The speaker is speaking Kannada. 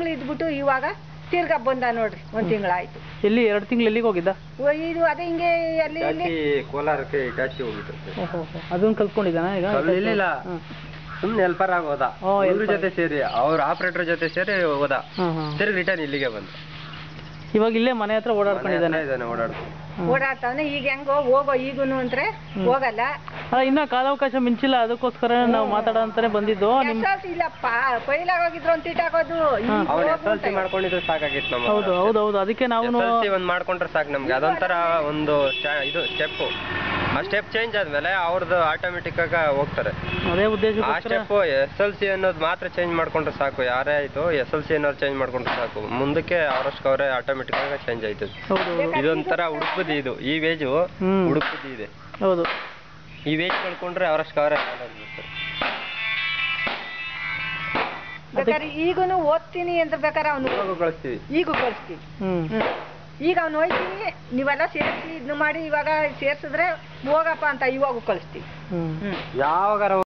ತಿಂಗಳು ಇದ್ಬಿಟ್ಟು ಇವಾಗ ತಿರ್ಗಾ ಬಂದ ನೋಡ್ರಿ ಒಂದ್ ತಿಂಗಳಾಯ್ತು ಎಲ್ಲಿ ಎರಡು ತಿಂಗಳು ಎಲ್ಲಿಗೆ ಹೋಗಿದ್ದ ಇದು ಅದೇ ಹಿಂಗೆ ಅಲ್ಲಿ ಇಲ್ಲಿ ಕೋಲಾರಕ್ಕೆ ಇಟಾಚಿ ಹೋಗಿತ್ತು ಓಹೋ ಅದನ್ನ ಕಲ್ತ್ಕೊಂಡಿದ್ದಾನ ಈಗ ಇಲ್ಲ ಹ್ಮ್. ಸುಮ್ನೆ ಹೆಲ್ಪರ್ ಆಗಿ ಹೋದ ಓ, ಇವ್ರ helper. ಜೊತೆ ಸೇರಿ ಅವ್ರ ಆಪರೇಟರ್ ಜೊತೆ ಸೇರಿ ಹೋದ ಹ್ಮ್ ಹ್ಮ್ ತಿರ್ಗಿ ರಿಟರ್ನ್ ಇಲ್ಲಿಗೆ ಬಂದ ಇವಾಗ ಇಲ್ಲೇ ಮನೆ ಹತ್ರ ಓಡಾಡ್ಕೊಂಡಿದ್ದಾನೆ ಇದ್ದಾನೆ ಓಡಾಡ್ತು ಓಡಾಡ್ತಾವನೆ ಈಗ ಹೆಂಗೋ ಹೋಗೋ ಈಗೂನು ಅಂದ್ರೆ ಹೋಗಲ್ಲ ಅಲ್ಲ ಇನ್ನ ಕಾಲಾವಕಾಶ ಮಿಂಚಿಲ್ಲ ಅದಕ್ಕೋಸ್ಕರ ನಾವು ಮಾತಾಡೋ ಅಂತಾನೆ ಬಂದಿದ್ದು ನಿಮ್ ಎಸ್ ಇಲ್ಲಪ್ಪ ಪೈಲಾಗ ಹೋಗಿದ್ರು ಒಂದ್ ತೀಟಾಗೋದು ಈಗ ಅವ್ನ ಎಸ್ ಎಲ್ ಸಿ ಹೋಗ್ಬಿಟ್ಟೆ. ಮಾಡ್ಕೊಂಡಿದ್ರೆ ಸಾಕಾಗಿತ್ತು ನಮ್ಮ ಹೌದು ಹೌದು ಹೌದು ಅದಕ್ಕೆ ನಾವು ಎಸ್ ಎಲ್ ಸಿ ಒಂದ್ ಮಾಡ್ಕೊಂಡ್ರೆ ಸಾಕು ನಮ್ಗೆ ಅದೊಂಥರ ಒಂದು ಸ್ಟಾ- ಇದು ಸ್ಟೆಪ್ ಆ ಸ್ಟೆಪ್ ಚೇಂಜ್ ಆದ್ಮೇಲೆ ಅವ್ರದ್ದು ಆಟೋಮೆಟಿಕ್ ಆಗ ಹೋಗ್ತಾರೆ ಅದೇ ಆ ಉದ್ದೇಶಕ್ಕೋಸ್ಕರ ಸ್ಟೆಪ್ ಎಸ್ ಎಲ್ ಸಿ ಅನ್ನೋದು ಮಾತ್ರ ಚೇಂಜ್ ಮಾಡ್ಕೊಂಡ್ರೆ ಸಾಕು ಯಾರೇ ಆಯ್ತು ಎಸ್ ಎಲ್ ಸಿ ಅನ್ನೋದು ಚೇಂಜ್ ಮಾಡ್ಕೊಂಡ್ರೆ ಸಾಕು ಮುಂದಕ್ಕೆ ಅವರಷ್ಟು ಅವರೇ ಆಟೋಮೆಟಿಕ್ ಆಗಿ ಚೇಂಜ್ ಆಯ್ತದೆ ಹೌದು ಹೌದು ಇದೊಂಥರ ಹುಡುಕುದಿ ಇದು ಈ ವೇಜು ಹ್ಮ್. ಹುಡುಕುದಿ ಇದೆ ಹೌದು ಈ ವೇಜ್ ಕಳ್ಕೊಂಡ್ರೆ ಅವರಷ್ಟು ಅವರೇ ಬೇಕಾದ್ರೆ ಈಗೂನು ಓದ್ತೀನಿ ಅಂತ ಬೇಕಾದ್ರೆ ಅವನು ಇವಾಗ ಕಳಿಸ್ತೀವಿ ಈಗೂ ಕಳಿಸ್ತೀವಿ ಹ್ಮ್ ಹ್ಮ್. ಈಗ ಅವ್ನು ಹೋಯ್ತೀನಿ ನೀವೆಲ್ಲ ಸೇರಿಸಿ ಇದನ್ನ ಮಾಡಿ ಇವಾಗ ಸೇರ್ಸಿದ್ರೆ ಹೋಗಪ್ಪ ಅಂತ ಇವಾಗೂ ಕಳಿಸ್ತೀವಿ ಹ್ಮ್ ಹ್ಮ್ ಯಾವಾಗಾರ